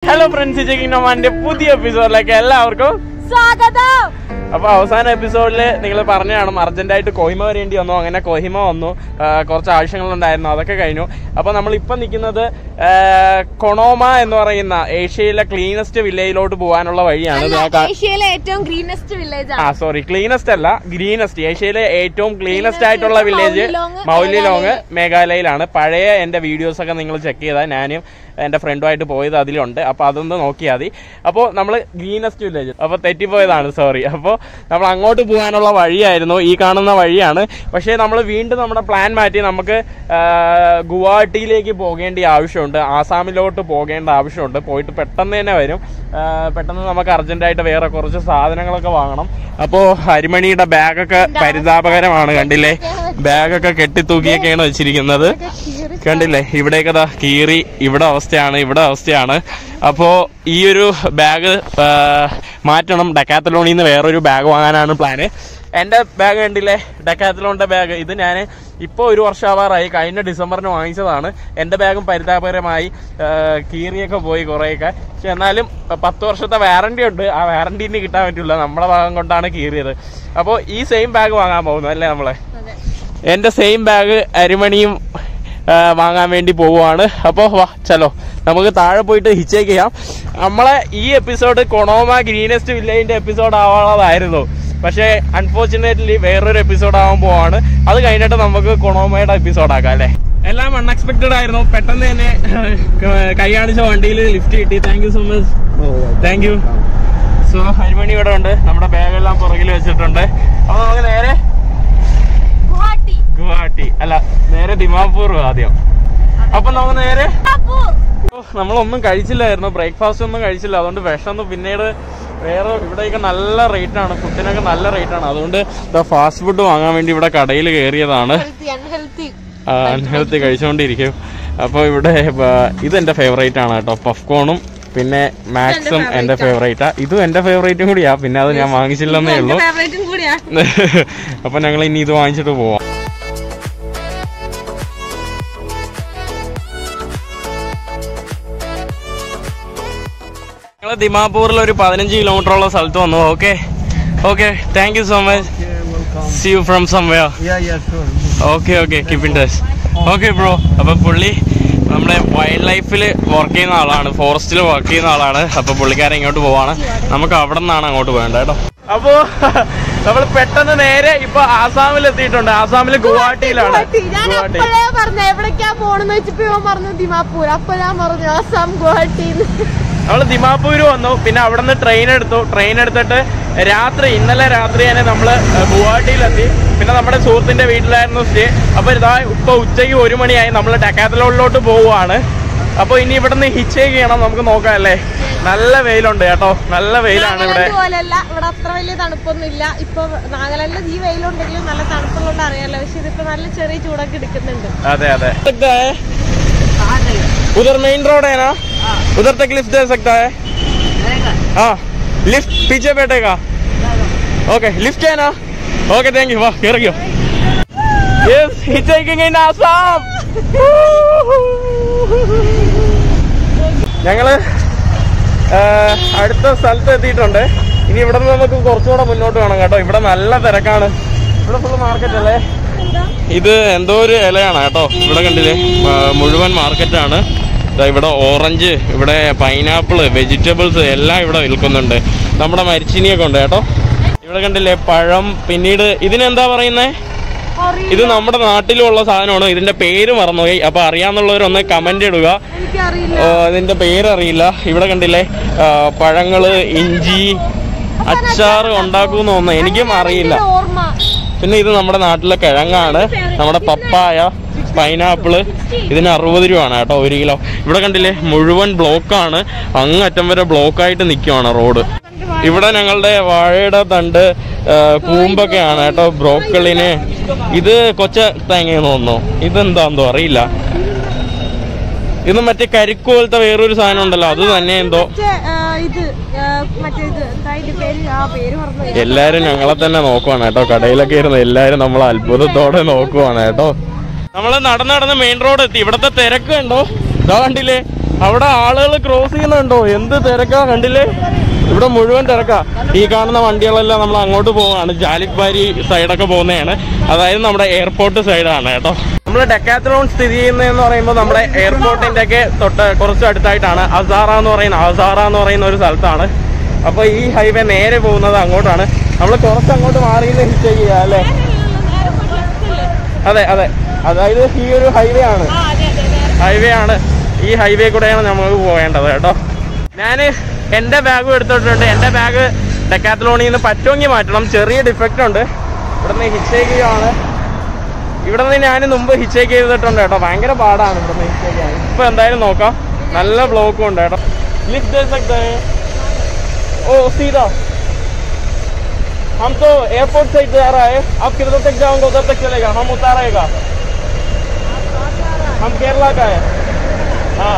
Hello friends ചെക്കിനോമാന്റെ പുതിയ എപ്പിസോഡിലേക്ക് എല്ലാവർക്കും സ്വാഗതം അപ്പൊ അവസാന എപ്പിസോഡിൽ നിങ്ങൾ പറഞ്ഞു കാണും അർജന്റായിട്ട് കോഹിമ വരേണ്ടി വന്നു അങ്ങനെ കോഹിമ വന്നു ആ, കുറച്ച് ആവശ്യങ്ങളുണ്ടായിരുന്നു അതൊക്കെ കഴിഞ്ഞു അപ്പൊ നമ്മൾ ഇപ്പൊ നിൽക്കുന്നത് കൊണോമ എന്ന് പറയുന്ന ഏഷ്യയിലെ ക്ലീനസ്റ്റ് വില്ലേജിലോട്ട് പോകാനുള്ള വഴിയാണ് അല്ല, ഞാൻ കാ- ഏഷ്യയിലെ ഏറ്റവും ഗ്രീനസ്റ്റ് വില്ലേജ് ആ ആണ് സോറി ക്ലീനസ്റ്റ് അല്ല ഗ്രീനസ്റ്റ് ഏഷ്യയിലെ ഏറ്റവും ക്ലീനസ്റ്റ് Cleanest ആയിട്ടുള്ള വില്ലേജ് മൗലിലോങ്, മൗലിലോങ് മേഘാലയയിലാണ് പഴയ എന്റെ വീഡിയോസ് ഒക്കെ നിങ്ങൾ ചെക്ക് ചെയ്താൽ ഞാനും എന്റെ ഫ്രണ്ടുമായിട്ട് പോയത് അതിലുണ്ട് അപ്പൊ അതൊന്ന് നോക്കിയാൽ മതി അപ്പോൾ നമ്മൾ ഗ്രീനസ്റ്റ് വില്ലേജ് അപ്പോൾ തെറ്റിപ്പോയതാണ് സോറി അപ്പോൾ നമ്മൾ അങ്ങോട്ട് പോകാനുള്ള വഴിയായിരുന്നു ഈ കാണുന്ന വഴിയാണ് പക്ഷേ നമ്മൾ വീണ്ടും നമ്മുടെ പ്ലാൻ മാറ്റി നമുക്ക് ആ, ഗുവാഹട്ടിയിലേക്ക് പോകേണ്ട ആവശ്യമുണ്ട് ആസാമിലോട്ട് പോകേണ്ട ആവശ്യമുണ്ട് പോയിട്ട് പെട്ടെന്ന് തന്നെ വരും ആ, പെട്ടെന്ന് നമുക്ക് അർജന്റായിട്ട് വേറെ കുറച്ച് സാധനങ്ങളൊക്കെ വാങ്ങണം അപ്പോൾ അരിമണിയുടെ ബാഗൊക്കെ പരിതാപകരമാണ് കണ്ടില്ലേ ബാഗൊക്കെ കെട്ടിത്തൂക്കിയൊക്കെയാണ് വെച്ചിരിക്കുന്നത് കണ്ടില്ലേ ഇവിടെയൊക്കെ ദാ കീറി ഇവിടെ അവസ്ഥയാണ് ഇവിടെ അവസ്ഥയാണ് അപ്പോൾ ഈ ഒരു ബാഗ് മാറ്റണം ഡക്കാത്തലോണിൽ നിന്ന് വേറൊരു ബാഗ് വാങ്ങാനാണ് പ്ലാന് എൻ്റെ ബാഗ് കണ്ടില്ലേ ഡക്കാത്തലോണിൻ്റെ ബാഗ് ഇത് ഞാൻ ഇപ്പോൾ ഒരു വർഷമാവാറായി കഴിഞ്ഞ ഡിസംബറിന് വാങ്ങിച്ചതാണ് എൻ്റെ ബാഗും പരിതാപകരമായി ആ, കീറിയൊക്കെ പോയി കുറേയൊക്കെ പക്ഷെ എന്നാലും പത്ത് വർഷത്തെ വാറണ്ടി ഉണ്ട് ആ വാറണ്ടീന് കിട്ടാൻ പറ്റില്ല നമ്മളെ ഭാഗം കൊണ്ടാണ് കീറിയത് അപ്പോൾ ഈ സെയിം ബാഗ് വാങ്ങാൻ പോകുന്നത് അല്ലേ നമ്മളെ അതെ. എന്റെ സെയിം ബാഗ് അരിമണിയും ആ, വാങ്ങാൻ വേണ്ടി പോവുകയാണ് അപ്പോൾ വാ ചലോ നമുക്ക് താഴെ പോയിട്ട് ഹിച്ചേക്ക് ചെയ്യാം നമ്മളെ ഈ എപ്പിസോഡ് കൊണോമ ഗ്രീനസ്റ്റ് വില്ലേജിന്റെ എപ്പിസോഡ് ആവാനുള്ളതായിരുന്നു പക്ഷേ അൺഫോർച്ചുനേറ്റ്ലി വേറൊരു എപ്പിസോഡ് ആവാൻ പോവാണ് അത് കഴിഞ്ഞിട്ട് നമുക്ക് കൊണോമയുടെ എപ്പിസോഡ് ആക്കാം അല്ലേ എല്ലാം അൺഎക്സ്പെക്ടഡ് ആയിരുന്നു പെട്ടെന്ന് തന്നെ കൈ കാണിച്ച വണ്ടിയിൽ ലിഫ്റ്റ് കിട്ടി thank you so much thank you so അരിമണി ഇവിടെ ഉണ്ട് നമ്മുടെ ബാഗെല്ലാം പുറകിൽ വെച്ചിട്ടുണ്ട് അപ്പോൾ നമുക്ക് നേരെ ഗുവാഹട്ടി ഗുവാഹട്ടി അല്ല നേരെ ദിമാപൂർ ആദ്യം അപ്പൊ നമുക്ക് നേരെ ടാപ്പൂർ. ഓ, നമ്മളൊന്നും കഴിച്ചില്ലായിരുന്നു ബ്രേക്ക്ഫാസ്റ്റ് ഒന്നും കഴിച്ചില്ല അതുകൊണ്ട് വിഷമൊന്നും പിന്നീട് വേറെ ഇവിടെയൊക്കെ നല്ല റേറ്റ് ആണ് ഫുഡിനൊക്കെ നല്ല റേറ്റ് ആണ് അതുകൊണ്ട് ഫാസ്റ്റ് ഫുഡ് വാങ്ങാൻ വേണ്ടി ഇവിടെ കടയിൽ കയറിയതാണ് Healthy, unhealthy. അൺഹെൽത്തി കഴിച്ചുകൊണ്ടിരിക്കും അപ്പോൾ ഇവിടെ ഇത് എൻ്റെ ഫേവറേറ്റ് ആണ് കേട്ടോ പഫ്കോണും പിന്നെ മാക്സും എൻ്റെ ഫേവറേറ്റാ ഇതും എൻ്റെ ഫേവറേറ്റും കൂടിയാ പിന്നെ അത് ഞാൻ വാങ്ങിച്ചില്ലെന്നേ ഉള്ളൂ എന്റെ favourite ഉം കൂടിയാ. അപ്പൊ ഞങ്ങൾ ഇനി ഇത് വാങ്ങിച്ചിട്ട് പോവാം ഞങ്ങൾ ദിമാപൂരിൽ ഒരു പതിനഞ്ച് കിലോമീറ്ററോളം സ്ഥലത്ത് വന്നു okay okay thank you so much see you from somewhere Yeah, yeah, sure. Okay okay keep in touch okay bro അപ്പൊ പുള്ളി നമ്മുടെ വൈൽഡ് ലൈഫിൽ വർക്ക് ചെയ്യുന്ന ആളാണ് ഫോറസ്റ്റിൽ വർക്ക് ചെയ്യുന്ന ആളാണ് അപ്പൊ പുള്ളിക്കാരൻ ഇങ്ങോട്ട് പോവാണ് നമുക്ക് അവിടെ നിന്നാണ് അങ്ങോട്ട് പോകേണ്ടത് കേട്ടോ അപ്പോ നമ്മൾ പെട്ടെന്ന് നേരെ ഇപ്പൊ ആസാമിൽ എത്തിയിട്ടുണ്ട് ആസാമിൽ ഗുവാഹട്ടിയിലാണ് ഗുവാഹട്ടി. ഞാൻ ഗുവാഹട്ടി അപ്പോഴേ പറഞ്ഞു എവിടേക്കാ പോണെന്ന് വെച്ചപ്പോ ഇവൻ പറഞ്ഞു ദിമാപൂർ അപ്പൊ ഞാൻ പറഞ്ഞു ആസാം ഗുവാഹട്ടി നമ്മൾ ദിമാപൂർ വന്നു പിന്നെ അവിടെ നിന്ന് ട്രെയിൻ എടുത്തു ട്രെയിൻ എടുത്തിട്ട് രാത്രി ഇന്നലെ രാത്രി തന്നെ നമ്മൾ ഗുവാഹട്ടിയിലെത്തി പിന്നെ നമ്മുടെ സുഹൃത്തിന്റെ വീട്ടിലായിരുന്നു സ്റ്റേ അപ്പൊ ഇതാ ഇപ്പൊ ഉച്ചയ്ക്ക് ഒരു മണിയായി നമ്മൾ ഡക്കാത്തലോളിലോട്ട് പോവുകയാണ് അപ്പൊ ഇനി ഇവിടെ നിന്ന് ഹിച്ചേക്ക് ചെയ്യണം നമുക്ക് നോക്കാം അല്ലേ നല്ല വെയിലുണ്ട് കേട്ടോ നല്ല വെയിലാണ് ഇവിടെ നാഗാലാൻഡ് പോലെയല്ല ഇവിടെ അത്ര വലിയ തണുപ്പൊന്നും ഇല്ല ഇപ്പൊ നാഗാലാൻഡിൽ ഈ വെയിലുണ്ടെങ്കിലും നല്ല തണുപ്പുള്ളതുകൊണ്ട് അറിയാലോ പക്ഷെ ഇതിപ്പോ നല്ല ചെറിയ ചൂടൊക്കെ എടുക്കുന്നുണ്ട് अरे अरे सकता है उधर मेन रोड है ना उधर तक लिफ्ट दे सकता है हाँ लिफ्ट पीछे बैठेगा ओके लिफ्ट है ना ओके थैंक यू वाह गिर गयो यस हिचेकिंग इन आसाम ഞങ്ങള് ആ, അടുത്ത സ്ഥലത്ത് എത്തിയിട്ടുണ്ട് ഇനി ഇവിടെ നിന്ന് നമുക്ക് കുറച്ചുകൂടെ മുന്നോട്ട് വേണം കേട്ടോ ഇവിടെ നല്ല തിരക്കാണ് ഇവിടെ ഫുള്ള് മാർക്കറ്റ് അല്ലേ ഇത് എന്തോ ഒരു ഇലയാണ് കേട്ടോ ഇവിടെ കണ്ടില്ലേ ആ, മുഴുവൻ മാർക്കറ്റാണ് ദാ ഇവിടെ ഓറഞ്ച് ഇവിടെ പൈനാപ്പിള് വെജിറ്റബിൾസ് എല്ലാം ഇവിടെ വിൽക്കുന്നുണ്ട് നമ്മുടെ മരിച്ചിനിയൊക്കെ ഉണ്ട് കേട്ടോ ഇവിടെ കണ്ടില്ലേ പഴം പിന്നീട് ഇതിനെന്താ പറയുന്നേ ഇത് നമ്മുടെ നാട്ടിലുള്ള സാധനമാണ് ഇതിന്റെ പേര് മറന്നുപോയി അപ്പൊ അറിയാന്നുള്ളവരൊന്ന് കമന്റ് ഇടുക എനിക്കറിയില്ല ആ, ഇതിന്റെ പേരറിയില്ല ഇവിടെ കണ്ടില്ലേ ആ, പഴങ്ങള് ഇഞ്ചി അച്ചാറ് ഉണ്ടാക്കുമെന്ന് തോന്നുന്നു എനിക്കും അറിയില്ല ഓർമ്മ പിന്നെ ഇത് നമ്മുടെ നാട്ടിലെ കിഴങ്ങാണ് നമ്മുടെ പപ്പായ പൈനാപ്പിള് ഇതിന് അറുപത് രൂപയാണ് കേട്ടോ ഒരു കിലോ ഇവിടെ കണ്ടില്ലേ മുഴുവൻ ബ്ലോക്കാണ് അങ്ങറ്റം വരെ ബ്ലോക്കായിട്ട് നിൽക്കുവാണ് റോഡ് ഇവിടെ ഞങ്ങളുടെ വാഴയുടെ തണ്ട് ആ, കൂമ്പൊക്കെയാണ് കേട്ടോ ബ്രോക്കളിന് ഇത് കൊച്ച തേങ്ങയെന്ന് തോന്നുന്നു ഇതെന്താന്തോ അറിയില്ല ഇത് മറ്റേ കരിക്ക് പോലത്തെ വേറൊരു സാധനം ഉണ്ടല്ലോ അത് തന്നെ എന്തോ മറ്റേ, ആ, ഇത് ആ, മറ്റേ ഇത് എന്താ ഇതിന്റെ പേര് ആ പേര് മറന്നു എല്ലാരും ഞങ്ങളെ തന്നെ നോക്കുവാണ് കേട്ടോ കടയിലൊക്കെ ഇരുന്ന് എല്ലാരും നമ്മൾ അത്ഭുതത്തോടെ നോക്കുവാണ് കേട്ടോ നമ്മൾ നടന്ന് നടന്ന് മെയിൻ റോഡ് എത്തി ഇവിടത്തെ തിരക്ക് കണ്ടോ ഇതാ കണ്ടില്ലേ അവിടെ ആളുകൾ ക്രോസ് ചെയ്യുന്നുണ്ടോ എന്ത് തിരക്കാ കണ്ടില്ലേ ഇവിടെ മുഴുവൻ തിരക്കാ ഈ കാണുന്ന വണ്ടികളെല്ലാം നമ്മൾ അങ്ങോട്ട് പോവാണ് ജാലിക്ബാരി സൈഡൊക്കെ പോകുന്നതാണ് അതായത് നമ്മുടെ എയർപോർട്ട് സൈഡാണ് കേട്ടോ നമ്മൾ ഡെക്കാത്രോൺ സ്ഥിതി ചെയ്യുന്നതെന്ന് പറയുമ്പോൾ നമ്മുടെ എയർപോർട്ടിന്റെ ഒക്കെ തൊട്ട് കുറച്ച് അടുത്തായിട്ടാണ് അസാറ എന്ന് പറയുന്ന അസാറ എന്ന് പറയുന്ന ഒരു സ്ഥലത്താണ് അപ്പൊ ഈ ഹൈവേ നേരെ പോകുന്നത് അങ്ങോട്ടാണ് നമ്മൾ കുറച്ച് അങ്ങോട്ട് മാറി ഹിറ്റ് ചെയ്യുക അല്ലേ അതെ അതെ അതായത് ഈ ഒരു ഹൈവേ ആണ് ഹൈവേ ആണ് ഈ ഹൈവേ കൂടെയാണ് നമുക്ക് പോകേണ്ടത് കേട്ടോ ഞാൻ എൻ്റെ ബാഗും എടുത്തിട്ടുണ്ട് എൻ്റെ ബാഗ് ഡെക്കാത്തലോണിൽ നിന്ന് പറ്റുമെങ്കിൽ മാറ്റണം ചെറിയ ഡിഫക്റ്റ് ഉണ്ട് ഇവിടെ നിന്ന് ഹിച്ചേക്ക് ചെയ്യുകയാണ് ഇവിടെ നിന്ന് ഞാൻ മുമ്പ് ഹിച്ചേക്ക് ചെയ്തിട്ടുണ്ട് കേട്ടോ ഭയങ്കര പാടാണ് ഇവിടെ നിന്ന് ഹിച്ചേക്ക് ചെയ്യാൻ ഇപ്പൊ എന്തായാലും നോക്കാം നല്ല ബ്ലോക്കും ഉണ്ട് കേട്ടോ ലിഫ്റ്റ് दे सकते हैं ओ सीधा हम तो एयरपोर्ट साइड जा रहा है आप किधर तक जाओगे उधर तक चलेगा हम उतारेगा हम केरला का है हाँ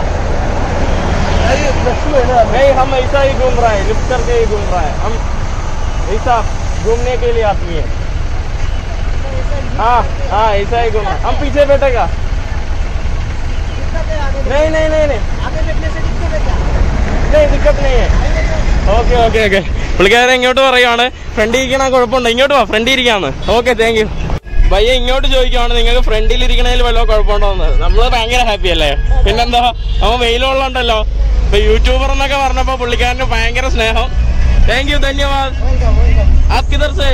नहीं हम ऐसा ही घूम रहा है लिफ्ट करके ही घूम रहा है हम ऐसा घूमने के लिए आदमी है हाँ हाँ ऐसा ही घूमना हम पीछे बैठेगा नहीं नहीं नहीं नहीं नहीं दिक्कत नहीं है ഓക്കെ ഓക്കെ ഓക്കെ പുള്ളിക്കാരൻ ഇങ്ങോട്ട് പറയുവാണ് ഫ്രണ്ടിൽ ഇരിക്കണ കുഴപ്പമുണ്ടോ ഇങ്ങോട്ട് വാ ഫ്രണ്ടിൽ ഇരിക്കാന്ന് ഓക്കെ താങ്ക് യു ഭയ്യ ഇങ്ങോട്ട് ചോദിക്കുവാണ് നിങ്ങൾക്ക് ഫ്രണ്ടിൽ ഇരിക്കണതിൽ വല്ല കുഴപ്പമുണ്ടോ എന്ന് നമ്മള് ഭയങ്കര ഹാപ്പി അല്ലേ പിന്നെന്താ അവൻ വെയിലുള്ളതുണ്ടല്ലോ ഇപ്പൊ യൂട്യൂബർ എന്നൊക്കെ പറഞ്ഞപ്പോ പുള്ളിക്കാരന് ഭയങ്കര സ്നേഹം താങ്ക് യു ധന്യവാദ് आप किधर से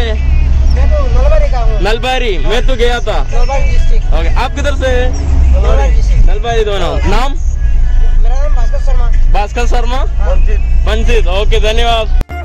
नलबारी मैं तो गया था ओके आप किधर से नलबारी दोनों नाम मेरा नाम भास्कर शर्मा भास्कर शर्मा मंजित ओके धन्यवाद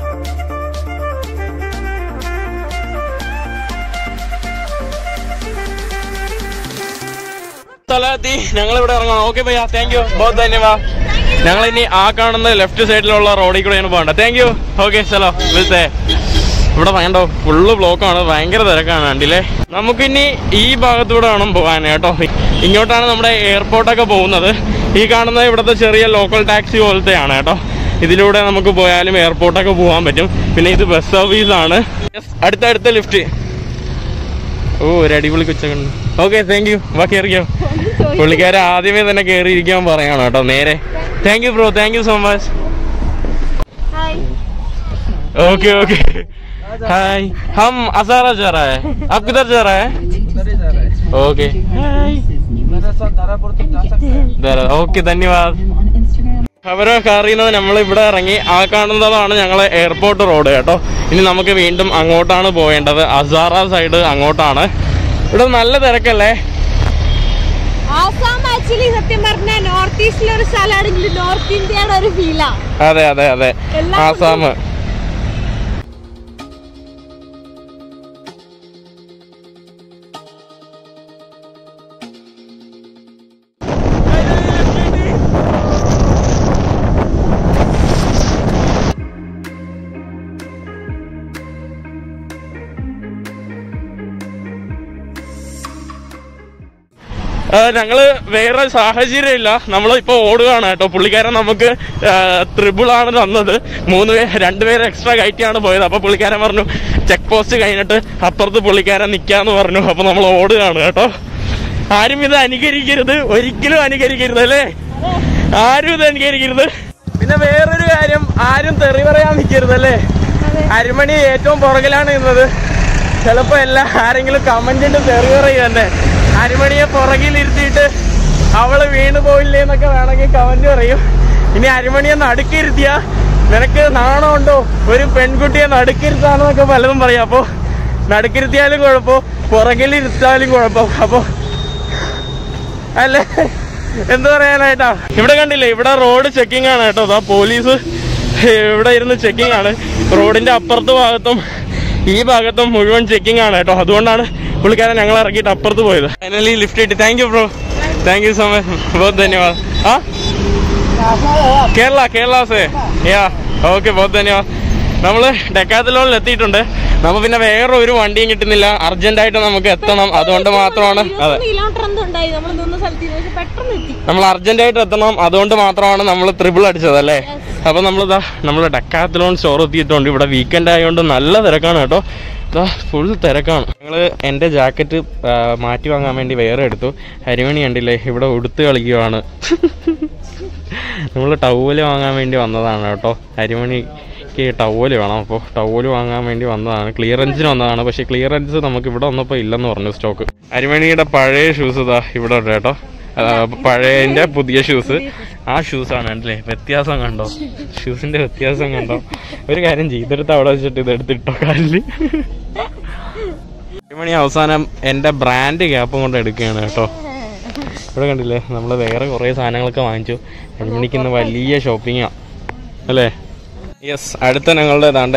സ്ഥലത്തി ഞങ്ങൾ ഇവിടെ ഇറങ്ങണം ഓക്കെ ഭയ്യ താങ്ക് യു ബഹുത് ധന്യവാദ് ഞങ്ങൾ ഇനി ആ കാണുന്ന ലെഫ്റ്റ് സൈഡിലുള്ള റോഡിൽ കൂടെയാണ് പോകേണ്ടത് താങ്ക് യു ഓക്കെ ചലോ വിളിച്ചേ ഇവിടെ വേണ്ടോ ഫുള്ള് ബ്ലോക്കാണ് ഭയങ്കര തിരക്കാണ് കണ്ടില്ലേ നമുക്കിനി ഈ ഭാഗത്തൂടെ വേണം പോകാൻ കേട്ടോ ഇങ്ങോട്ടാണ് നമ്മുടെ എയർപോർട്ടൊക്കെ പോകുന്നത് ഈ കാണുന്ന ഇവിടുത്തെ ചെറിയ ലോക്കൽ ടാക്സി പോലത്തെയാണ് കേട്ടോ ഇതിലൂടെ നമുക്ക് പോയാലും എയർപോർട്ടൊക്കെ പോകാൻ പറ്റും പിന്നെ ഇത് ബസ് സർവീസ് ആണ് Yes, അടുത്ത അടുത്ത ലിഫ്റ്റ് ഓ ഒരു അടിപൊളി കൊച്ചക്കുണ്ട് ഓക്കെ താങ്ക് യു വാ കയറിയോ പുള്ളിക്കാരെ ആദ്യമേ തന്നെ കയറിയിരിക്കാൻ പറയാണ് കേട്ടോ നേരെ thank you bro thank you so much hi okay okay hi हम असारा जा रहा है आप किधर जा रहा है उधर ही जा रहा है ओके मेरे साथ धारापुर तक जा सकते हैं ഓക്കെ ധന്യവാദ് അവരെ കയറിയുന്നത് നമ്മൾ ഇവിടെ ഇറങ്ങി ആ കാണുന്നതാണ് ഞങ്ങളെ എയർപോർട്ട് റോഡ് കേട്ടോ ഇനി നമുക്ക് വീണ്ടും അങ്ങോട്ടാണ് പോകേണ്ടത് അസാറ സൈഡ് അങ്ങോട്ടാണ് ഇവിടെ നല്ല തിരക്കല്ലേ ആസാം ആക്ച്വലി സത്യം പറഞ്ഞാൽ നോർത്ത് ഈസ്റ്റിലെ ഒരു സ്ഥലമാണെങ്കിൽ നോർത്ത് ഇന്ത്യയുടെ ഒരു ഫീലാ അതെ അതെ അതെ എല്ലാം ആസാം ആ, ഞങ്ങള് വേറെ സാഹചര്യം ഇല്ല നമ്മൾ ഇപ്പൊ ഓടുകയാണ് കേട്ടോ പുള്ളിക്കാരൻ നമുക്ക് ത്രിബിൾ ആണ് തന്നത് മൂന്ന് പേര് രണ്ടുപേര് എക്സ്ട്രാ കയറ്റിയാണ് പോയത് അപ്പൊ പുള്ളിക്കാരൻ പറഞ്ഞു ചെക്ക് പോസ്റ്റ് കഴിഞ്ഞിട്ട് അപ്പുറത്ത് പുള്ളിക്കാരൻ നിക്കാന്ന് പറഞ്ഞു അപ്പൊ നമ്മൾ ഓടുകയാണ് കേട്ടോ ആരും ഇത് അനുകരിക്കരുത് ഒരിക്കലും അനുകരിക്കരുത് അല്ലേ ആരും ഇത് അനുകരിക്കരുത് പിന്നെ വേറൊരു കാര്യം ആരും തെറി പറയാൻ നിൽക്കരുത് അല്ലേ അരിമണി ഏറ്റവും പുറകിലാണ് നിന്നത് ചിലപ്പോ എല്ലാ ആരെങ്കിലും കമന്റ് ഇട്ട് തെറി പറയും തന്നെ അരിമണിയെ പുറകിലിരുത്തിയിട്ട് അവള് വീണ് പോയില്ലേ എന്നൊക്കെ വേണമെങ്കിൽ കമന്റ് പറയും ഇനി അരിമണിയെ നടുക്കിരുത്തിയ നിനക്ക് നാണമുണ്ടോ ഒരു പെൺകുട്ടിയെ നടുക്കിരുത്താന്നൊക്കെ പലതും പറയാം അപ്പൊ നടുക്കിരുത്തിയാലും കുഴപ്പം പുറകിലിരുത്താലും കുഴപ്പം അപ്പൊ അല്ലേ എന്ത് പറയാനായിട്ടാ ഇവിടെ കണ്ടില്ലേ ഇവിടെ റോഡ് ചെക്കിംഗ് ആണ് കേട്ടോ അതാ പോലീസ് ഇവിടെ ഇരുന്ന് ചെക്കിംഗ് ആണ് റോഡിന്റെ അപ്പുറത്ത് ഭാഗത്തും ഈ ഭാഗത്തും മുഴുവൻ ചെക്കിംഗ് ആണ് കേട്ടോ അതുകൊണ്ടാണ് പുള്ളിക്കാരൻ ഞങ്ങൾ ഇറക്കിയിട്ട് അപ്പുറത്ത് പോയത് ഫൈനലി ലിഫ്റ്റ് കിട്ടി thank you bro thank you so much ബഹുത് ധന്യവാദ് ആ കേരള കേരള സേ യാ ഓക്കെ ബഹുത് ധന്യവാദ് നമ്മള് ഡെക്കാത്തലോണിൽ എത്തിയിട്ടുണ്ട് നമുക്ക് പിന്നെ വേറെ ഒരു വണ്ടിയും കിട്ടുന്നില്ല അർജന്റ് ആയിട്ട് നമുക്ക് എത്തണം അതുകൊണ്ട് മാത്രമാണ് അതെ കിലോമീറ്റർ എന്തോ ഉണ്ടായി നമ്മൾ നിന്ന സ്ഥലത്ത് പക്ഷെ പെട്ടെന്ന് എത്തി നമ്മൾ അർജന്റ് ആയിട്ട് എത്തണം അതുകൊണ്ട് മാത്രമാണ് നമ്മൾ ത്രിബിൾ അടിച്ചത് അല്ലേ അപ്പൊ നമ്മളിതാ നമ്മൾ ഡക്കാത്തലോൺ സ്റ്റോർ എത്തിയിട്ടുണ്ട് ഇവിടെ വീക്കെൻഡ് ആയതുകൊണ്ട് നല്ല തിരക്കാണ് കേട്ടോ ഇതാ ഫുൾ തിരക്കാണ് ഞങ്ങൾ എൻ്റെ ജാക്കറ്റ് മാറ്റി വാങ്ങാൻ വേണ്ടി വേറെ എടുത്തു ഹരിമണി കണ്ടില്ലേ ഇവിടെ ഉടുത്ത് കളിക്കുവാണ് നമ്മൾ ടവല് വാങ്ങാൻ വേണ്ടി വന്നതാണ് കേട്ടോ അരിമണിക്ക് ടവല് വേണം അപ്പോൾ ടവല് വാങ്ങാൻ വേണ്ടി വന്നതാണ് ക്ലിയറൻസിന് വന്നതാണ് പക്ഷേ ക്ലിയറൻസ് നമുക്ക് ഇവിടെ വന്നപ്പോൾ ഇല്ലെന്ന് പറഞ്ഞു സ്റ്റോക്ക് അരിമണിയുടെ പഴയ ഷൂസ് ഇതാ ഇവിടെ ഉണ്ട് കേട്ടോ അതാ, പഴയതിൻ്റെ പുതിയ ഷൂസ് ആ ഷൂസാണ് കണ്ടില്ലേ വ്യത്യാസം കണ്ടോ ഷൂസിൻ്റെ വ്യത്യാസം കണ്ടോ ഒരു കാര്യം ചെയ്തെടുത്ത് അവിടെ വെച്ചിട്ട് ഇത് എടുത്തിട്ടോ കാലിൽ മണി അവസാനം എൻ്റെ ബ്രാൻഡ് ക്യാപ്പും കൊണ്ട് എടുക്കുകയാണ് കേട്ടോ ഇവിടെ കണ്ടില്ലേ നമ്മൾ വേറെ കുറേ സാധനങ്ങളൊക്കെ വാങ്ങിച്ചു അരിമണിക്ക് ഇന്ന് വലിയ ഷോപ്പിങ്ങാണ് അല്ലേ യെസ് അടുത്ത ഞങ്ങളുടെ ഏതാണ്ട്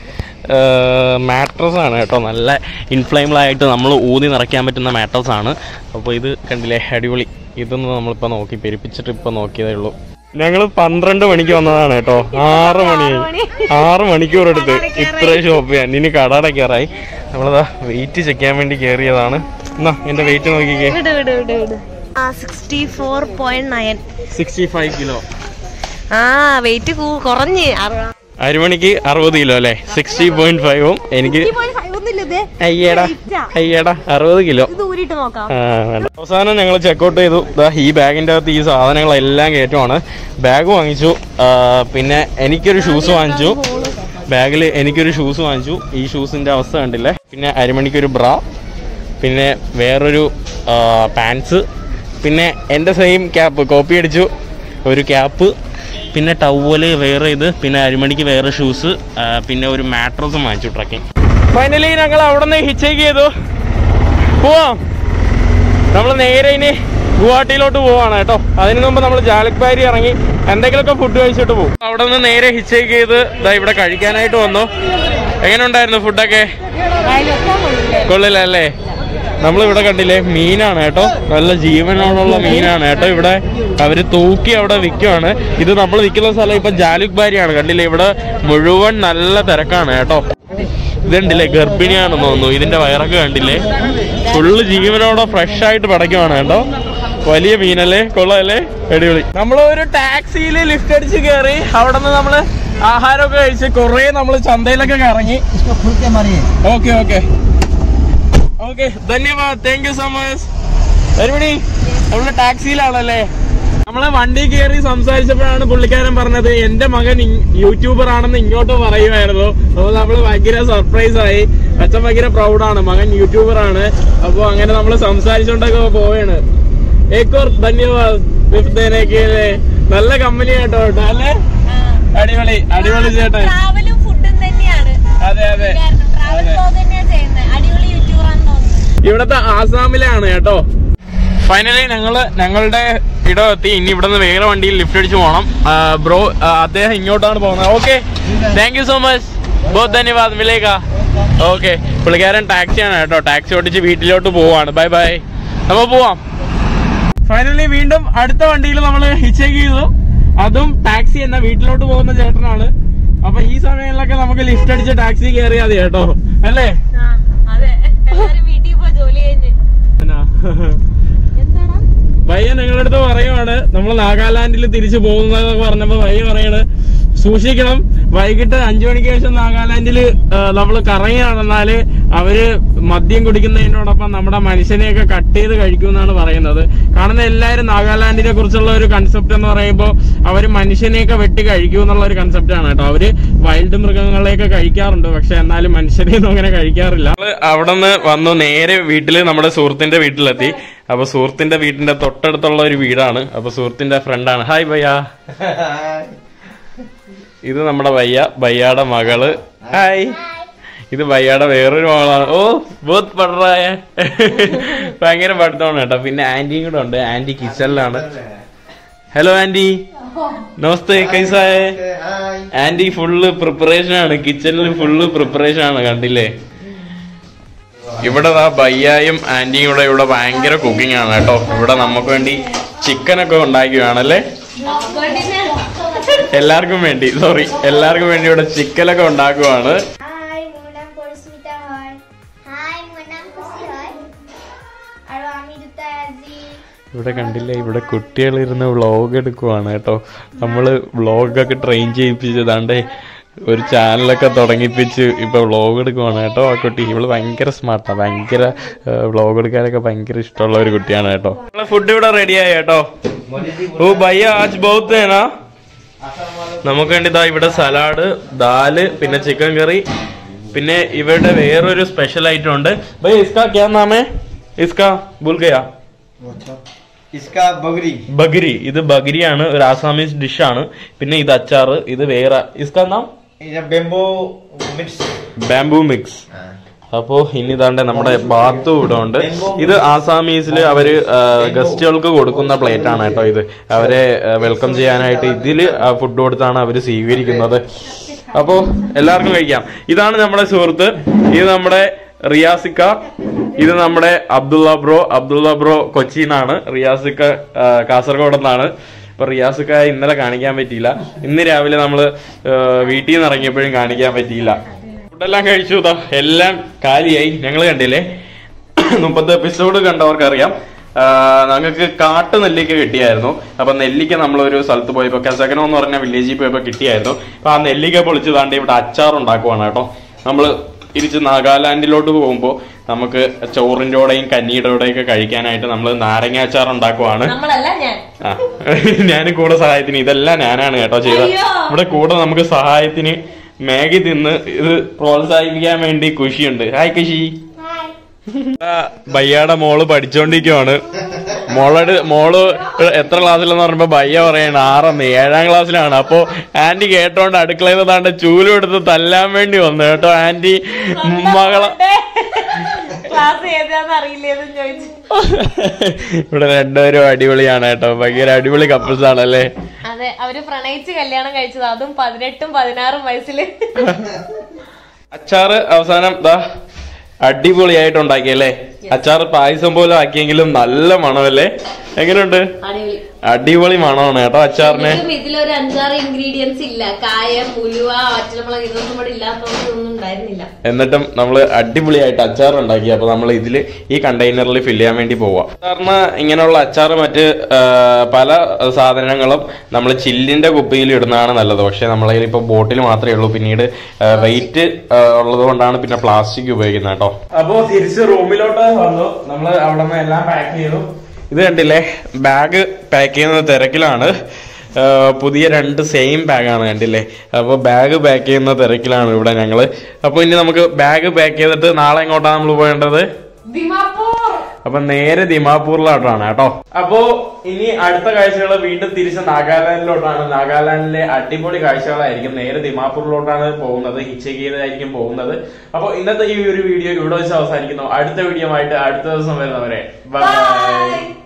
മാട്രസ് ആണ് കേട്ടോ നല്ല ഇൻഫ്ലൈമിലായിട്ട് നമ്മൾ ഊതി നിറയ്ക്കാൻ പറ്റുന്ന മാട്രസ് ആണ് അപ്പോൾ ഇത് കണ്ടില്ലേ അടിപൊളി ഇതൊന്നും നമ്മളിപ്പോൾ നോക്കി പെരുപ്പിച്ചിട്ട് ഇപ്പോൾ നോക്കിയതേ ഉള്ളൂ ഞങ്ങൾ പന്ത്രണ്ട് മണിക്ക് വന്നതാണ് കേട്ടോ ആറ് മണി ആറ് മണിക്കൂർ എടുത്ത് ഇത്ര ഷോപ്പ് ചെയ്യാൻ ഇനി കട അടയ്ക്കാറായി നമ്മളതാ വെയിറ്റ് ചെക്ക് ചെയ്യാൻ വേണ്ടി കയറിയതാണ് എന്നാ എൻ്റെ വെയിറ്റ് നോക്കിക്കേ വിട് വിട് വിട് വിട് ആ sixty four point nine sixty five kilo ആ വെയിറ്റ് കുറഞ്ഞ് അരിമണിക്ക് അറുപത് കിലോ അല്ലേ സിക്സ്റ്റി പോയിന്റ് ഫൈവും എനിക്ക് ഒന്നുമില്ലത് അയ്യേടാ അയ്യേടാ അറുപത് കിലോ ഇത് ഊരിട്ട് നോക്കാം ആ, വേണ്ട. അവസാനം ഞങ്ങൾ ചെക്കൗട്ട് ചെയ്തു ദാ ഈ ബാഗിൻ്റെ അകത്ത് ഈ സാധനങ്ങളെല്ലാം കയറ്റുവാണ് ബാഗ് വാങ്ങിച്ചു ആ, പിന്നെ എനിക്കൊരു ഷൂസ് വാങ്ങിച്ചു ബാഗിൽ എനിക്കൊരു ഷൂസ് വാങ്ങിച്ചു ഈ ഷൂസിൻ്റെ അവസ്ഥ കണ്ടില്ലേ പിന്നെ അരിമണിക്കൊരു ബ്രാ പിന്നെ വേറൊരു പാൻസ് പിന്നെ എൻ്റെ സെയിം ക്യാപ്പ് കോപ്പി അടിച്ചു ഒരു ക്യാപ്പ് പിന്നെ ടവല് വേറെ ഇത് പിന്നെ അരിമണിക്ക് വേറെ ഷൂസ് പിന്നെ ഒരു മാട്രസും വാങ്ങിച്ചു ട്രക്കിംഗ് ഫൈനലി ഞങ്ങൾ അവിടെ നിന്ന് ഹിച്ചേക്ക് ചെയ്തു പോവാം നമ്മൾ നേരെ ഇനി ഗുവാഹട്ടിയിലോട്ട് പോവാണ് കേട്ടോ അതിന് മുമ്പ് നമ്മൾ ജാലക്ബാരി ഇറങ്ങി എന്തെങ്കിലുമൊക്കെ ഫുഡ് കഴിച്ചിട്ട് പോകും അവിടെ നിന്ന് നേരെ ഹിച്ചേക്ക് ചെയ്ത് ദാ ഇവിടെ കഴിക്കാനായിട്ട് വന്നു എങ്ങനെ ഉണ്ടായിരുന്നു ഫുഡൊക്കെ കൊള്ളില്ലല്ലേ നമ്മൾ ഇവിടെ കണ്ടില്ലേ മീനാണ് കേട്ടോ നല്ല ജീവനോടുള്ള മീനാണ് കേട്ടോ ഇവിടെ അവര് തൂക്കി അവിടെ വിൽക്കുവാണ് ഇത് നമ്മൾ നിൽക്കുന്ന സ്ഥലം ഇപ്പൊ ജാലുക് ബാരിയാണ് കണ്ടില്ലേ ഇവിടെ മുഴുവൻ നല്ല തിരക്കാണ് കേട്ടോ ഇതുണ്ടല്ലേ ഗർഭിണിയാണെന്ന് തോന്നുന്നു ഇതിന്റെ വയറൊക്കെ കണ്ടില്ലേ ഫുള്ള് ജീവനോടെ ഫ്രഷ് ആയിട്ട് പടയ്ക്കുവാണ് കേട്ടോ വലിയ മീനല്ലേ കൊള്ളാല്ലേ അടിപൊളി നമ്മൾ ഒരു ടാക്സിയിൽ ലിഫ്റ്റ് അടിച്ച് കയറി അവിടെ നിന്ന് നമ്മള് ആഹാരമൊക്കെ കഴിച്ച് കുറേ നമ്മൾ ചന്തയിലൊക്കെ കറങ്ങി फुल के मारिए ഓക്കെ ഓക്കെ ഓക്കെ ധന്യവാദ് താങ്ക് യു സോ മച്ച് പരിപാടി നമ്മള് ടാക്സിയിലാണല്ലേ നമ്മളെ വണ്ടി കയറി സംസാരിച്ചപ്പോഴാണ് പുള്ളിക്കാരൻ പറഞ്ഞത് എന്റെ മകൻ യൂട്യൂബർ ആണെന്ന് ഇങ്ങോട്ട് പറയുമായിരുന്നു അപ്പൊ നമ്മള് ഭയങ്കര സർപ്രൈസ് ആയി അച്ഛൻ ഭയങ്കര പ്രൗഡാണ് മകൻ യൂട്യൂബർ ആണ് അപ്പൊ അങ്ങനെ നമ്മള് സംസാരിച്ചോണ്ടൊക്കെ പോവാണ് ഏക്കോർ ധന്യവാദ് വിഫ്തേനൊക്കെ നല്ല കമ്പനി കേട്ടോ കേട്ടോ അല്ലേ അടിപൊളി അടിപൊളി ചേട്ടൻ ട്രാവലും ഫുഡും തന്നെയാണ് അതെ അതെ ട്രാവൽ ബ്ലോഗ് തന്നെയാ ചെയ്യുന്നത് അടിപൊളി യൂട്യൂബർ ആണെന്ന് തോന്നുന്നു ഇവിടത്തെ ആസാമിലാണ് കേട്ടോ ഫൈനലി ഞങ്ങള് ഞങ്ങളുടെ ഇടം എത്തി ഇനി ഇവിടെ നിന്ന് വേറെ വണ്ടിയിൽ ലിഫ്റ്റ് അടിച്ച് പോകണം ബ്രോ അദ്ദേഹം ഇങ്ങോട്ടാണ് പോകുന്നത് okay thank you so much ബഹുത് ധന്യവാദ് മിലേക്ക ഓക്കെ പുള്ളിക്കാരൻ ടാക്സിയാണ് കേട്ടോ ടാക്സി ഓടിച്ച് വീട്ടിലോട്ട് പോവാണ് ബൈ ബൈ നമ്മൾ പോവാം ഫൈനലി വീണ്ടും അടുത്ത വണ്ടിയിൽ നമ്മൾ ഹിച്ചേക്ക് ചെയ്തു അതും ടാക്സി എന്ന വീട്ടിലോട്ട് പോകുന്ന ചേട്ടനാണ് അപ്പൊ ഈ സമയങ്ങളിലൊക്കെ നമുക്ക് ലിഫ്റ്റ് അടിച്ച് ടാക്സി കയറിയാൽ മതി കേട്ടോ അല്ലേ അതെ എല്ലാരും വീട്ടിൽ പോയി ജോലി കഴിഞ്ഞ് എന്നാ? എന്താടാ ഭയ്യ നിങ്ങളുടെ അടുത്ത് പറയുവാണ് നമ്മൾ നാഗാലാൻഡിൽ തിരിച്ചു പോകുന്നതൊക്കെ പറഞ്ഞപ്പോ ഭയ്യ പറയാണ് സൂക്ഷിക്കണം വൈകിട്ട് അഞ്ചു മണിക്ക് ശേഷം നാഗാലാൻഡിൽ നമ്മൾ കറങ്ങി നടന്നാല് അവര് മദ്യം കുടിക്കുന്നതിനോടൊപ്പം നമ്മുടെ മനുഷ്യനെയൊക്കെ കട്ട് ചെയ്ത് കഴിക്കുമെന്നാണ് പറയുന്നത് കാണുന്ന എല്ലാവരും നാഗാലാൻഡിനെ കുറിച്ചുള്ള ഒരു കൺസെപ്റ്റ് എന്ന് പറയുമ്പോൾ അവര് മനുഷ്യനെയൊക്കെ വെട്ടി കഴിക്കൂ എന്നുള്ള ഒരു കൺസെപ്റ്റ് ആണ് കേട്ടോ അവര് വൈൽഡ് മൃഗങ്ങളെയൊക്കെ കഴിക്കാറുണ്ട് പക്ഷെ എന്നാലും മനുഷ്യനെയൊന്നും അങ്ങനെ കഴിക്കാറില്ല അവിടെ നിന്ന് വന്നു നേരെ വീട്ടില് നമ്മുടെ സുഹൃത്തിന്റെ വീട്ടിലെത്തി അപ്പൊ സുഹൃത്തിന്റെ വീടിന്റെ തൊട്ടടുത്തുള്ള ഒരു വീടാണ് അപ്പൊ സുഹൃത്തിന്റെ ഫ്രണ്ടാണ് ഹായ് ഭയ്യ ഇത് നമ്മുടെ ഭയ്യ ഭയ്യാടെ മകള് ഹായ് ഇത് ഭയ്യാടെ വേറൊരു മകളാണ് ഓ ബോത്ത് പഠിറായ ഭയങ്കര പഠിത്തമാണ് കേട്ടോ പിന്നെ ആന്റിയും കൂടെ ഉണ്ട് ആന്റി കിച്ചണിലാണ് ഹലോ ആന്റി നമസ്തേ കൈസായേ ആന്റി ഫുള്ള് പ്രിപ്പറേഷൻ ആണ് കിച്ചണിൽ ഫുള്ള് പ്രിപ്പറേഷൻ ആണ് കണ്ടില്ലേ ഇവിടെ ദാ ബയ്യായും ആന്റിയും കൂടെ ഇവിടെ ഭയങ്കര കുക്കിംഗ് ആണ് കേട്ടോ ഇവിടെ നമുക്ക് വേണ്ടി ചിക്കനൊക്കെ ഉണ്ടാക്കിയാണല്ലേ എല്ലാവർക്കും വേണ്ടി സോറി എല്ലാവർക്കും വേണ്ടി ഇവിടെ ചിക്കനൊക്കെ ഉണ്ടാക്കുവാണ് হাই মোৰ নাম পৰিস্মিতা হয় হাই মোৰ নাম খুচি হয় আৰু আমি দুটা আজি ഇവിടെ കണ്ടില്ലേ ഇവിടെ കുട്ടികൾ ഇരുന്ന് വ്ളോഗ് എടുക്കുവാണ് കേട്ടോ നമ്മള് വ്ളോഗൊക്കെ ട്രെയിൻ ചെയ്യിപ്പിച്ചതാണ്ടേ ഒരു ചാനലൊക്കെ തുടങ്ങിപ്പിച്ച് ഇപ്പൊ വ്ളോഗ് എടുക്കുവാണ് കേട്ടോ ആ കുട്ടി ഇവള് ഭയങ്കര സ്മാർട്ടാ ഭയങ്കര വ്ളോഗ് എടുക്കാനൊക്കെ ഭയങ്കര ഇഷ്ടമുള്ള ഒരു കുട്ടിയാണ് കേട്ടോ ഫുഡ് ഇവിടെ റെഡിയായി കേട്ടോ ഓ ഭയ്യ ആജ് ബഹുത്ത് ഹേ നാ നമുക്ക് വേണ്ടി ഇതാ ഇവിടെ സലാഡ് ദാല് പിന്നെ ചിക്കൻ കറി പിന്നെ ഇവരുടെ വേറൊരു സ്പെഷ്യൽ ഐറ്റം ഉണ്ട് ഭയ്യ ഇസ്കാ ക്യാ നാമേ ഇസ്കാ ഭൂൽ ഗയാ इसका बगरी ബഗരി ഇത് ബഗരിയാണ് ഒരു ആസാമീസ് ഡിഷാണ് പിന്നെ ഇത് അച്ചാറ് ഇത് വേറെ ഇസ്കാ നാം ये बेम्बो मिक्स ബാംബൂ മിക്സ് അപ്പോ ഇനി താണ്ടെ നമ്മുടെ ബാത്തും ഇവിടെ ഉണ്ട് ഇത് ആസാമീസിൽ അവര് ആ, ഗസ്റ്റുകൾക്ക് കൊടുക്കുന്ന പ്ലേറ്റ് ആണ് കേട്ടോ ഇത് അവരെ വെൽക്കം ചെയ്യാനായിട്ട് ഇതില് ഫുഡ് കൊടുത്താണ് അവര് സ്വീകരിക്കുന്നത് അപ്പോ എല്ലാവർക്കും കഴിക്കാം ഇതാണ് നമ്മുടെ സുഹൃത്ത് ഇത് നമ്മുടെ റിയാസിക്ക ഇത് നമ്മുടെ അബ്ദുള്ള ബ്രോ അബ്ദുള്ള ബ്രോ കൊച്ചിന്നാണ് റിയാസിക്ക ആ, കാസർഗോഡ് നിന്നാണ് ഇപ്പൊ റിയാസിക്ക ഇന്നലെ കാണിക്കാൻ പറ്റിയില്ല ഇന്ന് രാവിലെ നമ്മള് ആ, വീട്ടിൽ നിന്ന് ഇറങ്ങിയപ്പോഴും കാണിക്കാൻ പറ്റിയില്ല ഫുഡെല്ലാം കഴിച്ചു ഇതാ എല്ലാം കാലിയായി ഞങ്ങൾ കണ്ടില്ലേ മുപ്പത് എപ്പിസോഡ് കണ്ടവർക്കറിയാം ഞങ്ങൾക്ക് കാട്ടു നെല്ലിക്ക കിട്ടിയായിരുന്നു അപ്പൊ നെല്ലിക്ക നമ്മളൊരു സ്ഥലത്ത് പോയപ്പോ കസകനം എന്ന് പറഞ്ഞ വില്ലേജിൽ പോയപ്പോ കിട്ടിയായിരുന്നു അപ്പൊ ആ നെല്ലിക്ക പൊളിച്ച് താണ്ടി ഇവിടെ അച്ചാർ ഉണ്ടാക്കുവാണ് കേട്ടോ നമ്മള് തിരിച്ച് നാഗാലാൻഡിലോട്ട് പോകുമ്പോൾ നമുക്ക് ചോറിന്റെ കൂടെയും കഞ്ഞിയുടെ കൂടെയും ഒക്കെ കഴിക്കാനായിട്ട് നമ്മൾ നാരങ്ങ അച്ചാർ ഉണ്ടാക്കുവാണ് നമ്മളല്ല ഞാൻ ആ ഞാനും കൂടെ സഹായത്തിന് ഇതെല്ലാം ഞാനാണ് കേട്ടോ ചെയ്തത് അയ്യോ. ഇവിടെ കൂടെ നമുക്ക് സഹായത്തിന് മാഗി തിന്ന് ഇത് പ്രോത്സാഹിപ്പിക്കാൻ വേണ്ടി കുഷിയുണ്ട് ഹായ് കുഷി ബയ്യയുടെ മോള് പഠിച്ചോണ്ടിരിക്കുവാണ് മോളോട് മോള് എത്ര ക്ലാസ്സിലെന്ന് പറയുമ്പോ ബയ്യ പറയാണ് ആറെന്ന് ഏഴാം ക്ലാസ്സിലാണ് അപ്പൊ ആന്റി കേട്ടോണ്ട് അടുക്കളയിൽ നിന്ന് താണ്ട് ചൂലും എടുത്ത് തല്ലാൻ വേണ്ടി വന്നു കേട്ടോ ആന്റി മകളെ ക്ലാസ് ഏതാന്ന് അറിയില്ലേന്ന് ചോദിച്ചു ഇവിടെ രണ്ടുപേരും അടിപൊളിയാണ് കേട്ടോ ഭയങ്കര അടിപൊളി കപ്പിൾസ് ആണല്ലേ അതെ അവര് പ്രണയിച്ച് കല്യാണം കഴിച്ചത് അതും പതിനെട്ടും പതിനാറും വയസ്സില് അച്ചാറ് അവസാനം ദാ അടിപൊളിയായിട്ട് ഉണ്ടാക്കിയല്ലേ അച്ചാറ് പായസം പോലെ ആക്കിയെങ്കിലും നല്ല മണമല്ലേ എങ്ങനെയുണ്ട് അടിപൊളി അടിപൊളി മണമാണ് കേട്ടോ അച്ചാറിന് ഇതിലും ഇതിലൊരു അഞ്ചാറ് ഇൻഗ്രീഡിയൻസ് ഇല്ല കായം ഉലുവ വറ്റലമുളക് ഇതൊന്നും ഇവിടെ ഇല്ലാത്തതുകൊണ്ട് ഒന്നും ഉണ്ടായിരുന്നില്ല എന്നിട്ടും നമ്മൾ അടിപൊളിയായിട്ട് അച്ചാർ ഉണ്ടാക്കി അപ്പൊ നമ്മൾ ഇതിൽ ഈ കണ്ടെയ്നറിൽ ഫില്ല് ചെയ്യാൻ വേണ്ടി പോവാം സാധാരണ ഇങ്ങനെയുള്ള അച്ചാർ മറ്റ് ആ, പല സാധനങ്ങളും നമ്മൾ ചില്ലിന്റെ കുപ്പിയിൽ ഇടുന്നതാണ് നല്ലത് പക്ഷെ നമ്മളതിൽ ഇപ്പൊ ബോട്ടിൽ മാത്രമേ ഉള്ളൂ പിന്നീട് വെയിറ്റ് ഉള്ളത് കൊണ്ടാണ് പിന്നെ പ്ലാസ്റ്റിക് ഉപയോഗിക്കുന്നത് കേട്ടോ അപ്പോ തിരിച്ച് റൂമിലോട്ട് വന്നു നമ്മൾ അവിടെ നിന്ന് എല്ലാം പാക്ക് ചെയ്തു ഇത് കണ്ടില്ലേ ബാഗ് പാക്ക് ചെയ്യുന്ന തിരക്കിലാണ് ആ, പുതിയ രണ്ട് സെയിം ബാഗാണ് കണ്ടില്ലേ അപ്പോൾ ബാഗ് പാക്ക് ചെയ്യുന്ന തിരക്കിലാണ് ഇവിടെ ഞങ്ങള് അപ്പോൾ ഇനി നമുക്ക് ബാഗ് പാക്ക് ചെയ്തിട്ട് നാളെ എങ്ങോട്ടാണ് നമ്മൾ പോകേണ്ടത് അപ്പൊ നേരെ ദിമാപൂരിലോട്ടാണ് കേട്ടോ അപ്പോ ഇനി അടുത്ത കാഴ്ചകൾ വീണ്ടും തിരിച്ച് നാഗാലാൻഡിലോട്ടാണ് നാഗാലാൻഡിലെ അടിപൊളി കാഴ്ചകളായിരിക്കും നേരെ ദിമാപൂരിലോട്ടാണ് പോകുന്നത് ഹിച്ചക്ക് ചെയ്തായിരിക്കും പോകുന്നത് അപ്പൊ ഇന്നത്തെ ഈ ഒരു വീഡിയോ ഇവിടെ വെച്ച് അവസാനിക്കുന്നു അടുത്ത വീഡിയോ ആയിട്ട് അടുത്ത ദിവസം വരുന്നവരെ ബൈ